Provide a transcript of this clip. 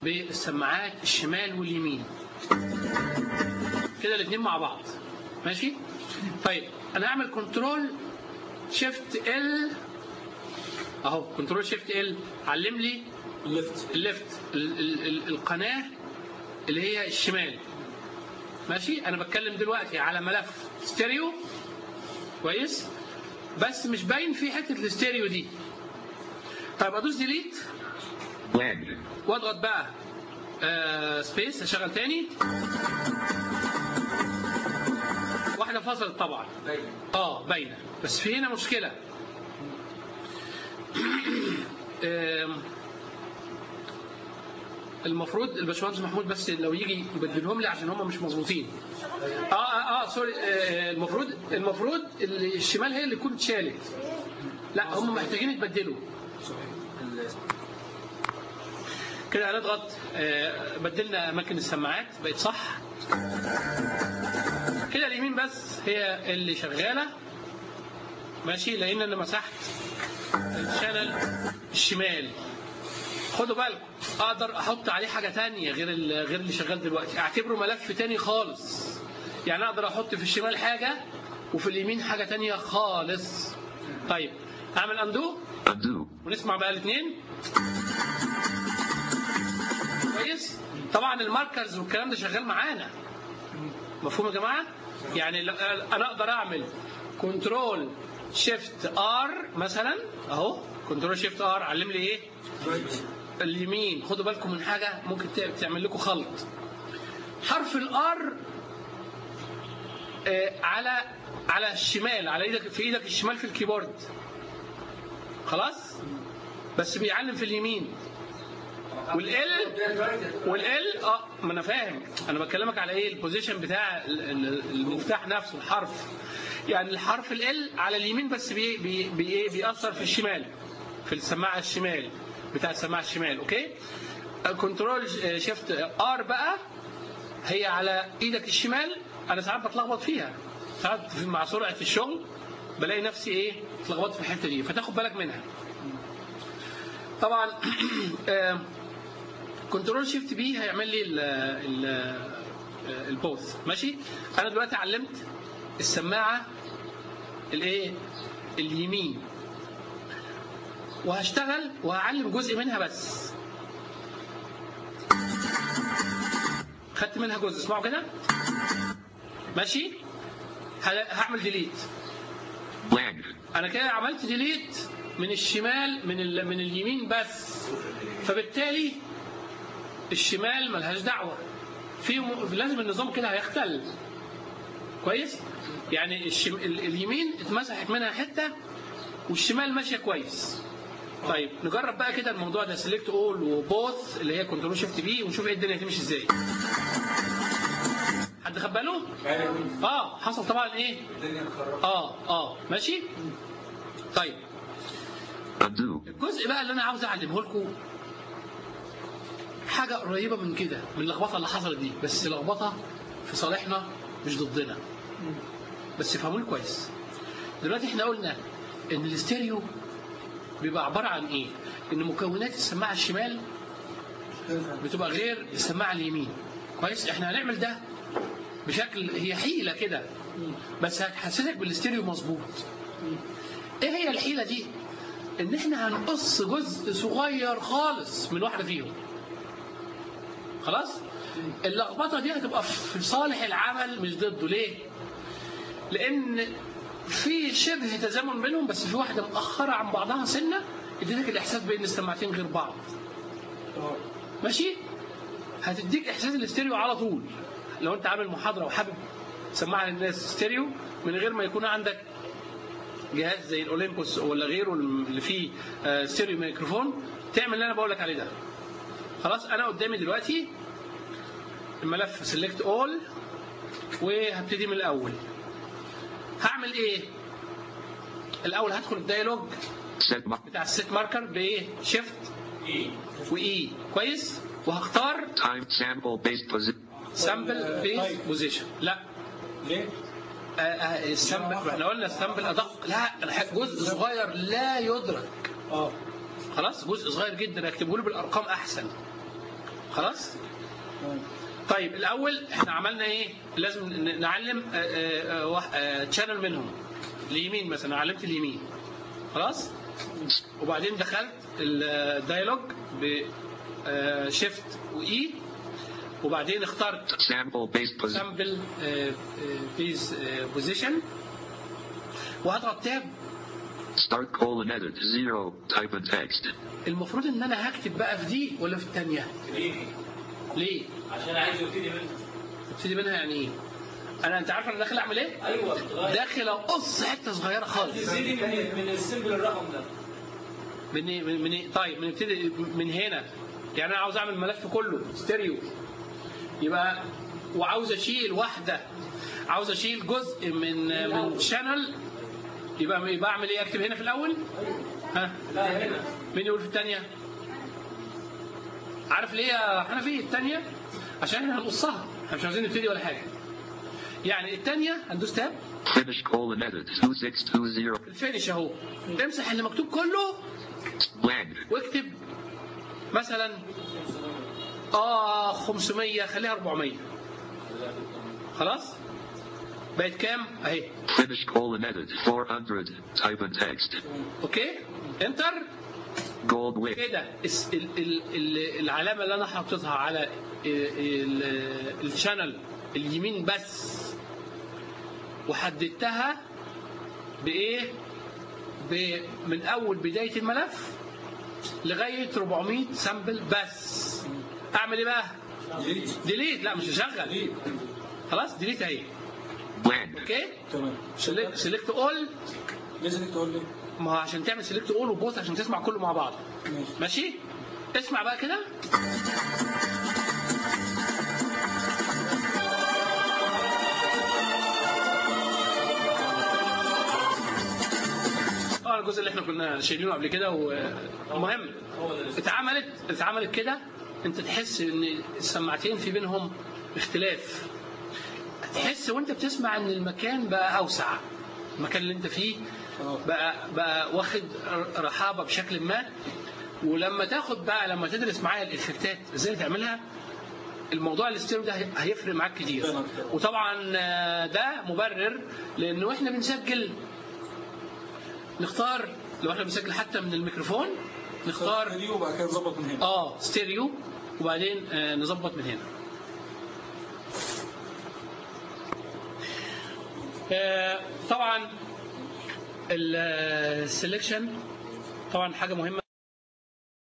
بالسماعات الشمال واليمين كده الاثنين مع بعض ماشي طيب انا اعمل كنترول شيفت ال اهو كنترول شيفت ال علم لي الليفت الليفت ال- ال- ال- القناه اللي هي الشمال ماشي انا بتكلم دلوقتي على ملف ستيريو كويس بس مش باين في حته الاستيريو دي طيب ادوس ديليت Land. واضغط بقى آه سبيس اشغل تاني واحده فصلت طبعا اه باينه بس في هنا مشكله آم، المفروض الباشمهندس محمود بس لو يجي يبدلهم لي عشان هم مش مظبوطين اه اه اه سوري آه المفروض المفروض اللي الشمال هي اللي تكون اتشالت لا هم محتاجين يتبدلوا كده هنضغط آه، بدلنا اماكن السماعات بقت صح كده اليمين بس هي اللي شغاله ماشي لان انا مسحت الشانل الشمال خدوا بالكم اقدر احط عليه حاجه تانية غير ال- غير اللي شغال دلوقتي اعتبره ملف تاني خالص يعني اقدر احط في الشمال حاجه وفي اليمين حاجه تانية خالص طيب اعمل اندو Undo. ونسمع بقى الاثنين كويس طبعا الماركرز والكلام ده شغال معانا مفهوم يا جماعه يعني ل- انا اقدر اعمل كنترول شيفت ار مثلا اهو كنترول شيفت ار علم لي ايه اليمين خدوا بالكم من حاجه ممكن ت- تعمل لكم خلط حرف الار على على الشمال على ايدك في ايدك الشمال في الكيبورد خلاص بس بيعلم في اليمين والال والال اه ما انا فاهم انا بكلمك على ايه البوزيشن بتاع ال- ال- المفتاح نفسه الحرف يعني الحرف ال على اليمين بس بي بي بي إيه؟ بيأثر في الشمال في السماعه الشمال بتاع السماعه الشمال اوكي كنترول شيفت ار بقى هي على ايدك الشمال انا ساعات بتلخبط فيها ساعات في- مع سرعه الشغل بلاقي نفسي ايه اتلخبطت في الحته دي فتاخد بالك منها طبعا كنترول شيفت بي هيعمل لي ال ال البوث ماشي انا دلوقتي علمت السماعه الايه اليمين وهشتغل وهعلم جزء منها بس خدت منها جزء اسمعوا كده ماشي ه- هعمل ديليت Land. انا كده عملت ديليت من الشمال من ال... من اليمين بس فبالتالي الشمال ملهاش دعوه في م... لازم النظام كده هيختل كويس يعني الشم... ال... اليمين اتمسحت منها حته والشمال ماشيه كويس طيب نجرب بقى كده الموضوع ده سيلكت اول وبوث اللي هي كنترول شيفت بي ونشوف ايه الدنيا هتمشي ازاي حد خد باله؟ اه حصل طبعا ايه؟ اه اه ماشي؟ طيب Undo. الجزء بقى اللي انا عاوز اعلمه لكم حاجه قريبه من كده من اللخبطه اللي حصلت دي بس لخبطه في صالحنا مش ضدنا بس فهموني كويس دلوقتي احنا قلنا ان الاستيريو بيبقى عباره عن ايه ان مكونات السماعه الشمال بتبقى غير السماعه اليمين كويس احنا هنعمل ده بشكل هي حيله كده بس هتحسسك بالاستيريو مظبوط ايه هي الحيله دي ان احنا هنقص جزء صغير خالص من واحده فيهم خلاص اللخبطه دي هتبقى في صالح العمل مش ضده ليه لان في شبه تزامن بينهم بس في واحده مؤخره عن بعضها سنه اديتك الاحساس بان السماعتين غير بعض ماشي هتديك احساس الاستيريو على طول لو انت عامل محاضره وحابب تسمعها للناس ستيريو من غير ما يكون عندك جهاز زي الاولمبوس ولا غيره اللي فيه آه، ستيريو ميكروفون تعمل اللي انا بقول لك عليه ده خلاص انا قدامي دلوقتي الملف سيلكت اول وهبتدي من الاول هعمل ايه الاول هدخل الديالوج Set mark. بتاع السيت ماركر بايه شيفت واي كويس وهختار Time sample based position. سامبل بيز بوزيشن لا ليه؟ آه، آه، السامبل احنا قلنا السامبل ادق لا الح- جزء صغير لا يدرك اه خلاص جزء صغير جدا اكتبه له بالارقام احسن خلاص طيب الاول احنا عملنا ايه لازم ن- نعلم تشانل منهم اليمين مثلا علمت اليمين خلاص وبعدين دخلت الدايلوج بشيفت واي وبعدين اخترت Sample based position. سامبل بيز بوزيشن وهضغط تاب Start colon edit. Zero. Type in text. المفروض ان انا هكتب بقى في دي ولا في الثانيه ليه؟ ليه عشان عايز يبتدي منه ابتدي منها يعني ايه انا انت عارف انا داخل اعمل ايه ايوه بتغير داخل اقص حته صغيره خالص تبتدي من من السيمبل الرقم ده من إيه- من من إيه؟ طيب بنبتدي من هنا يعني انا عاوز اعمل ملف كله ستيريو يبقى وعاوز اشيل واحده عاوز اشيل جزء من من شانل يبقى يبقى اعمل ايه اكتب هنا في الاول ها لا هنا مين يقول في الثانيه عارف ليه يا حنفي الثانيه عشان احنا هنقصها احنا مش عاوزين نبتدي ولا حاجه يعني الثانيه هندوس تاب Finish colon edit. 2620. الفينش اهو امسح اللي مكتوب كله Blank. واكتب مثلا اه 500 خليها 400 خلاص بقت كام اهي Finish colon edit. 400. Type in text. اوكي انتر Gold width. كده الس- ال- ال- ال- العلامه اللي انا حاططها على ال- ال- الشانل اليمين بس وحددتها بايه ب- من اول بدايه الملف لغايه 400 سامبل بس اعمل ايه بقى ديليت لا مش هشغل خلاص ديليت اهي Blank. اوكي تمام سيلكت اول لازم تقول لي ما هو عشان تعمل سيلكت اول وبوت عشان تسمع كله مع بعض ماشي ماشي اسمع بقى كده اه الجزء اللي احنا كنا شايلينه قبل كده ومهم اتعملت اتعملت كده انت تحس ان السماعتين في بينهم اختلاف تحس وانت بتسمع ان المكان بقى اوسع المكان اللي انت فيه بقى بقى واخد رحابه بشكل ما ولما تاخد بقى لما تدرس معايا الافكتات ازاي تعملها الموضوع الاستيريو ده هي- هيفرق معاك كتير فعلا كده. وطبعا آه، ده مبرر لانه احنا بنسجل نختار لو احنا بنسجل حتى من الميكروفون نختار دي وبعد كده نظبط من هنا اه ستيريو وبعدين آه، نظبط من هنا آه، طبعا السلكشن طبعا حاجه مهمه